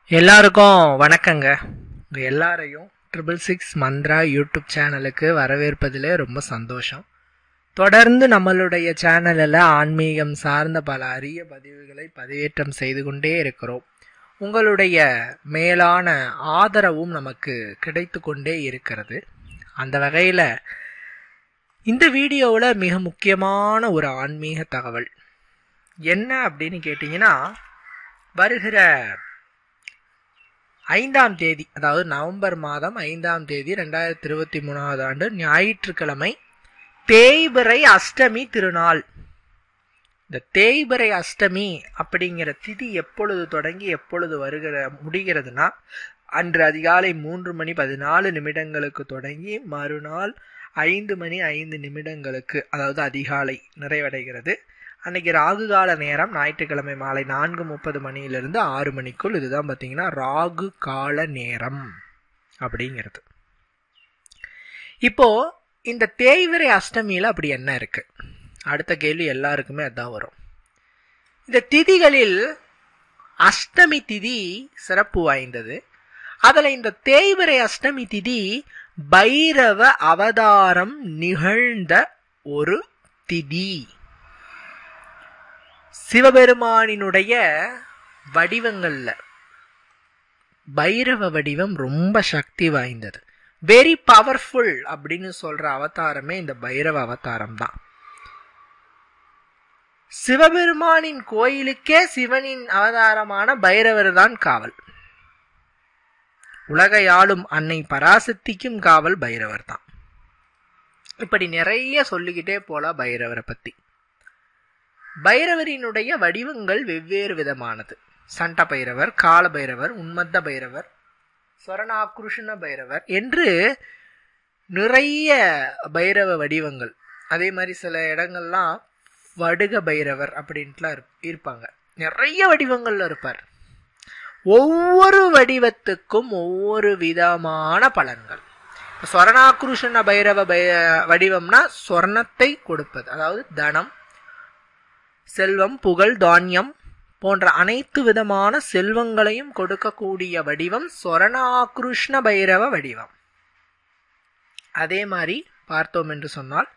எல்லாருக்கும் வணக்கங்க உங்கள் எல்லாரையும் ட்ரிபிள் சிக்ஸ் மந்த்ரா யூடியூப் சேனலுக்கு வரவேற்பதில் ரொம்ப சந்தோஷம் தொடர்ந்து நம்மளுடைய சேனலில் ஆன்மீகம் சார்ந்த பல அரிய பதிவுகளை பதிவேற்றம் செய்து கொண்டே இருக்கிறோம் உங்களுடைய மேலான ஆதரவும் நமக்கு கிடைத்து கொண்டே இருக்கிறது அந்த வகையில் இந்த வீடியோவில் மிக முக்கியமான ஒரு ஆன்மீக தகவல் என்ன அப்படின்னு கேட்டிங்கன்னா வருகிற ஐந்தாம் தேதி அதாவது நவம்பர் மாதம் ஐந்தாம் தேதி ரெண்டாயிரத்தி இருபத்தி மூணாவது ஆண்டு ஞாயிற்றுக்கிழமை தேய்பிறை அஷ்டமி திருநாள் இந்த தேய்பிறை அஷ்டமி அப்படிங்கிற திதி எப்பொழுது தொடங்கி எப்பொழுது வருகிற முடிகிறதுனா அன்று அதிகாலை மூன்று மணி பதினாலு நிமிடங்களுக்கு தொடங்கி மறுநாள் ஐந்து மணி ஐந்து நிமிடங்களுக்கு அதாவது அதிகாலை நிறைவடைகிறது அன்னைக்கு ராகு கால நேரம் ஞாயிற்றுக்கிழமை மாலை நான்கு முப்பது மணியிலிருந்து ஆறு மணிக்குள் இதுதான் பார்த்தீங்கன்னா ராகு கால நேரம் அப்படிங்கிறது இப்போ இந்த தேய்விரை அஷ்டமியில் அப்படி என்ன இருக்கு அடுத்த கேள்வி எல்லாருக்குமே அதான் வரும் இந்த திதிகளில் அஷ்டமி திதி சிறப்பு வாய்ந்தது அதில் இந்த தேய்விரை அஷ்டமி திதி பைரவ அவதாரம் நிகழ்ந்த ஒரு திதி சிவபெருமானினுடைய வடிவங்கள்ல பைரவ வடிவம் ரொம்ப சக்தி வாய்ந்தது வெரி பவர்ஃபுல் அப்படின்னு சொல்ற அவதாரமே இந்த பைரவ அவதாரம் தான் சிவபெருமானின் கோயிலுக்கே சிவனின் அவதாரமான பைரவர் தான் காவல் உலகை ஆளும் அன்னை பராசக்திக்கும் காவல் பைரவர் தான் இப்படி நிறைய சொல்லிக்கிட்டே போல பைரவரை பத்தி பைரவரினுடைய வடிவங்கள் வெவ்வேறு விதமானது சண்ட பைரவர் கால பைரவர் உன்மத்த பைரவர் சொரணாக்ருஷ்ண பைரவர் என்று நிறைய பைரவ வடிவங்கள் அதே மாதிரி சில இடங்கள்லாம் வடுக பைரவர் அப்படின்ட்டுலாம் இருப்பாங்க நிறைய வடிவங்கள்ல இருப்பார் ஒவ்வொரு வடிவத்துக்கும் ஒவ்வொரு விதமான பலன்கள் சொரணாக்ருஷ்ண பைரவ பை வடிவம்னா சொர்ணத்தை கொடுப்பது அதாவது தனம் செல்வம் புகழ் தானியம் போன்ற அனைத்து விதமான செல்வங்களையும் கொடுக்கக்கூடிய வடிவம் சொரணாகிருஷ்ண பைரவ வடிவம் அதே மாதிரி பார்த்தோம் என்று சொன்னால்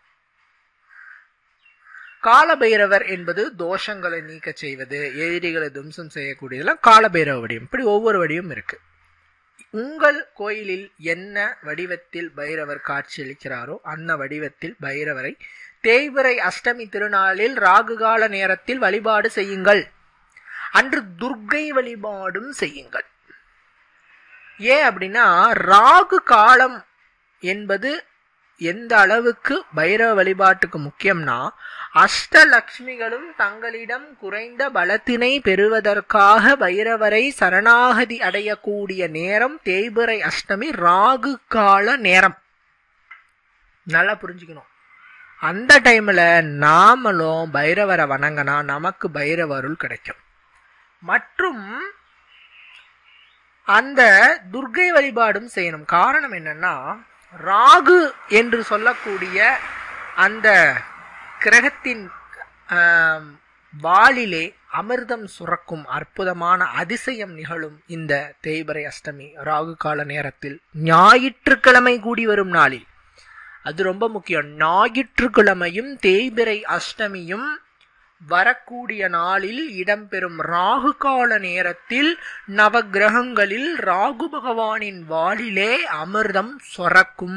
காலபைரவர் என்பது தோஷங்களை நீக்க செய்வது எதிரிகளை தும்சம் செய்யக்கூடியதெல்லாம் காலபைரவ வடிவம் இப்படி ஒவ்வொரு வடிவம் இருக்கு உங்கள் கோயிலில் என்ன வடிவத்தில் பைரவர் காட்சியளிக்கிறாரோ அந்த வடிவத்தில் பைரவரை தேய்பிறை அஷ்டமி திருநாளில் ராகுகால நேரத்தில் வழிபாடு செய்யுங்கள் அன்று துர்க்கை வழிபாடும் செய்யுங்கள் ஏன் அப்படின்னா ராகு காலம் என்பது எந்த அளவுக்கு பைரவ வழிபாட்டுக்கு முக்கியம்னா அஷ்டலக்ஷ்மிகளும் தங்களிடம் குறைந்த பலத்தினை பெறுவதற்காக பைரவரை சரணாகதி அடையக்கூடிய நேரம் தேய்பிறை அஷ்டமி ராகு கால நேரம் நல்லா புரிஞ்சுக்கணும் அந்த டைம்ல நாமளும் பைரவரை வணங்கினா நமக்கு பைரவருள் கிடைக்கும் மற்றும் அந்த துர்கை வழிபாடும் செய்யணும் காரணம் என்னன்னா ராகு என்று சொல்லக்கூடிய அந்த கிரகத்தின் வாளிலே அமிர்தம் சுரக்கும் அற்புதமான அதிசயம் நிகழும் இந்த தேய்பிரை அஷ்டமி ராகு கால நேரத்தில் ஞாயிற்றுக்கிழமை கூடி வரும் நாளில் அது ரொம்ப முக்கியம் ஞாயிற்றுக்கிழமையும் தேய்பிரை அஷ்டமியும் வரக்கூடிய நாளில் இடம்பெறும் ராகு கால நேரத்தில் நவகிரகங்களில் ராகு பகவானின் வாளிலே அமிர்தம் சொரக்கும்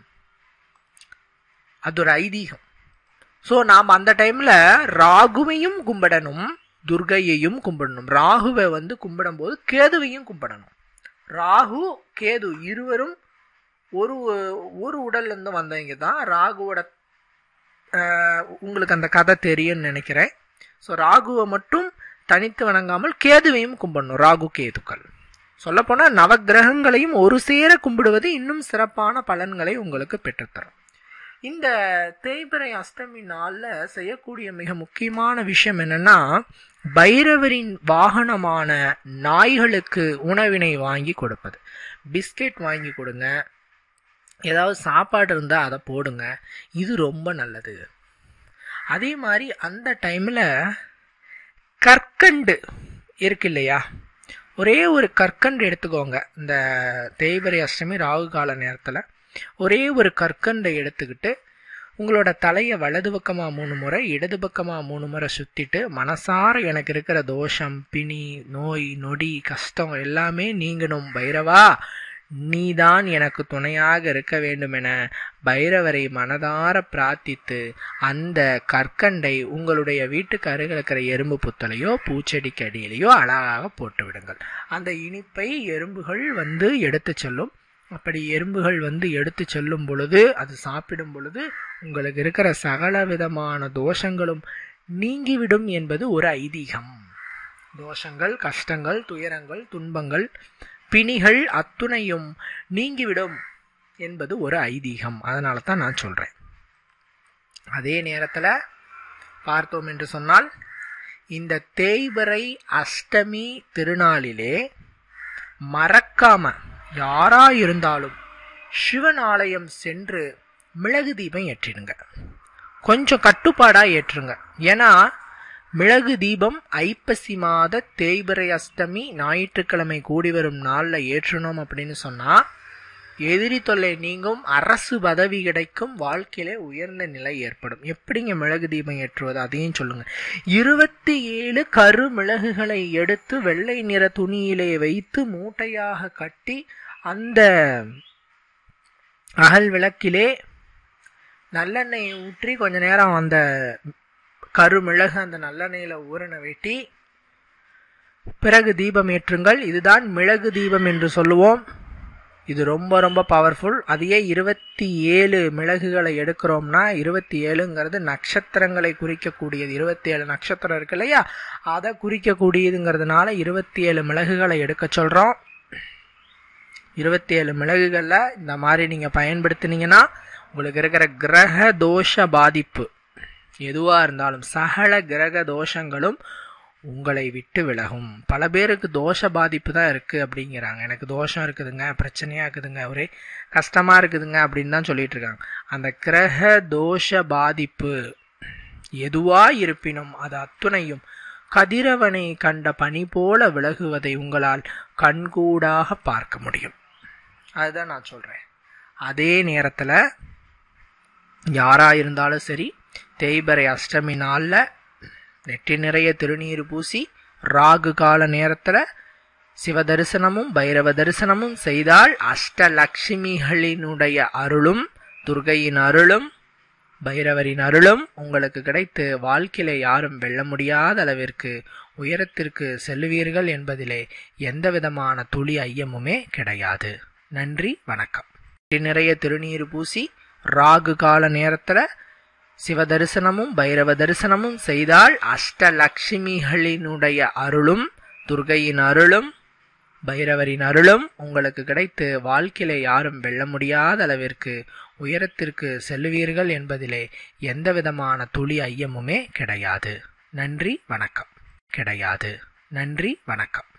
அது ஒரு ஐதீகம் ஸோ நாம் அந்த டைம்ல ராகுவையும் கும்பிடணும் துர்கையையும் கும்பிடணும் ராகுவை வந்து கும்பிடும்போது கேதுவையும் கும்பிடணும் ராகு கேது இருவரும் ஒரு ஒரு உடல்ல இருந்து வந்தவங்க தான் ராகுவோட உங்களுக்கு அந்த கதை தெரியும்னு நினைக்கிறேன் ஸோ ராகுவை மட்டும் தனித்து வணங்காமல் கேதுவையும் கும்பிடணும் ராகு கேதுக்கள் சொல்லப்போனால் நவகிரகங்களையும் ஒரு சேர கும்பிடுவது இன்னும் சிறப்பான பலன்களை உங்களுக்கு பெற்றுத்தரும் இந்த தேய்பிறை அஷ்டமி நாளில் செய்யக்கூடிய மிக முக்கியமான விஷயம் என்னன்னா பைரவரின் வாகனமான நாய்களுக்கு உணவினை வாங்கி கொடுப்பது பிஸ்கெட் வாங்கி கொடுங்க ஏதாவது சாப்பாடு இருந்தால் அதை போடுங்க இது ரொம்ப நல்லது அதே மாதிரி அந்த டைமில் கற்கண்டு இருக்கு இல்லையா ஒரே ஒரு கற்கண்டு எடுத்துக்கோங்க இந்த தேய்பிரை அஷ்டமி ராகு கால நேரத்தில் ஒரே ஒரு கற்கண்டை எடுத்துக்கிட்டு உங்களோட தலையை வலது பக்கமாக மூணு முறை இடது பக்கமாக மூணு முறை சுற்றிட்டு மனசார எனக்கு இருக்கிற தோஷம் பிணி நோய் நொடி கஷ்டம் எல்லாமே நீங்கணும் பைரவா நீதான் எனக்கு துணையாக இருக்க வேண்டுமென பைரவரை மனதார பிரார்த்தித்து அந்த கற்கண்டை உங்களுடைய வீட்டுக்கு அருகில் இருக்கிற எறும்பு புத்தலையோ பூச்செடிக்கு அடியிலையோ அழகாக போட்டு விடுங்கள் அந்த இனிப்பை எறும்புகள் வந்து எடுத்து செல்லும் அப்படி எறும்புகள் வந்து எடுத்து செல்லும் பொழுது அது சாப்பிடும் பொழுது உங்களுக்கு இருக்கிற சகல விதமான தோஷங்களும் நீங்கிவிடும் என்பது ஒரு ஐதீகம் தோஷங்கள் கஷ்டங்கள் துயரங்கள் துன்பங்கள் பிணிகள் அத்துணையும் நீங்கிவிடும் என்பது ஒரு ஐதீகம் அதனால தான் நான் சொல்றேன் அதே நேரத்தில் பார்த்தோம் என்று சொன்னால் இந்த தேய்பிறை அஷ்டமி திருநாளிலே மறக்காம யாரா இருந்தாலும் சிவன் ஆலயம் சென்று மிளகு தீபம் ஏற்றிடுங்க கொஞ்சம் கட்டுப்பாடா ஏற்றுங்க ஏன்னா மிளகு தீபம் ஐப்பசி மாத தேய்பிறை அஷ்டமி ஞாயிற்றுக்கிழமை கூடி வரும் நாளில் ஏற்றணும் அப்படின்னு சொன்னா எதிரி தொல்லை நீங்கும் அரசு பதவி கிடைக்கும் வாழ்க்கையில உயர்ந்த நிலை ஏற்படும் எப்படிங்க மிளகு தீபம் ஏற்றுவது அதையும் சொல்லுங்க இருபத்தி ஏழு கரு மிளகுகளை எடுத்து வெள்ளை நிற துணியிலே வைத்து மூட்டையாக கட்டி அந்த அகல் விளக்கிலே நல்லெண்ணெய் ஊற்றி கொஞ்ச நேரம் அந்த கருமிளகு அந்த நல்லெண்ணெயில ஊறன வெட்டி பிறகு தீபம் ஏற்றுங்கள் இதுதான் மிளகு தீபம் என்று சொல்லுவோம் இது ரொம்ப ரொம்ப பவர்ஃபுல் அதையே இருபத்தி ஏழு மிளகுகளை எடுக்கிறோம்னா இருபத்தி ஏழுங்கிறது நட்சத்திரங்களை குறிக்கக்கூடியது இருபத்தி ஏழு நட்சத்திரம் இருக்கு இல்லையா அதை குறிக்கக்கூடியதுங்கிறதுனால இருபத்தி ஏழு மிளகுகளை எடுக்க சொல்றோம் இருபத்தி ஏழு மிளகுகளில் இந்த மாதிரி நீங்கள் பயன்படுத்தினீங்கன்னா உங்களுக்கு இருக்கிற கிரக தோஷ பாதிப்பு எதுவாக இருந்தாலும் சகல கிரக தோஷங்களும் உங்களை விட்டு விலகும் பல பேருக்கு தோஷ பாதிப்பு தான் இருக்குது அப்படிங்கிறாங்க எனக்கு தோஷம் இருக்குதுங்க பிரச்சனையாக இருக்குதுங்க ஒரே கஷ்டமாக இருக்குதுங்க அப்படின்னு தான் சொல்லிட்டு இருக்காங்க அந்த கிரக தோஷ பாதிப்பு எதுவா இருப்பினும் அது அத்துணையும் கதிரவனை கண்ட பனி போல விலகுவதை உங்களால் கண்கூடாக பார்க்க முடியும் அதுதான் நான் சொல்கிறேன் அதே நேரத்தில் யாராக இருந்தாலும் சரி தேய்பரை அஷ்டமி நாளில் நெற்றி நிறைய திருநீர் பூசி ராகு கால நேரத்தில் சிவ தரிசனமும் பைரவ தரிசனமும் செய்தால் அஷ்டலட்சுமிகளினுடைய அருளும் துர்கையின் அருளும் பைரவரின் அருளும் உங்களுக்கு கிடைத்து வாழ்க்கையில யாரும் வெல்ல முடியாத அளவிற்கு உயரத்திற்கு செல்லுவீர்கள் என்பதிலே எந்த விதமான துளி ஐயமுமே கிடையாது நன்றி வணக்கம் நிறைய திருநீர் பூசி ராகு கால நேரத்தில் சிவ தரிசனமும் பைரவ தரிசனமும் செய்தால் அஷ்டலட்சுமிகளினுடைய அருளும் துர்கையின் அருளும் பைரவரின் அருளும் உங்களுக்கு கிடைத்து வாழ்க்கையில யாரும் வெல்ல முடியாத அளவிற்கு உயரத்திற்கு செல்லுவீர்கள் என்பதிலே எந்த விதமான துளி ஐயமுமே கிடையாது நன்றி வணக்கம் கிடையாது நன்றி வணக்கம்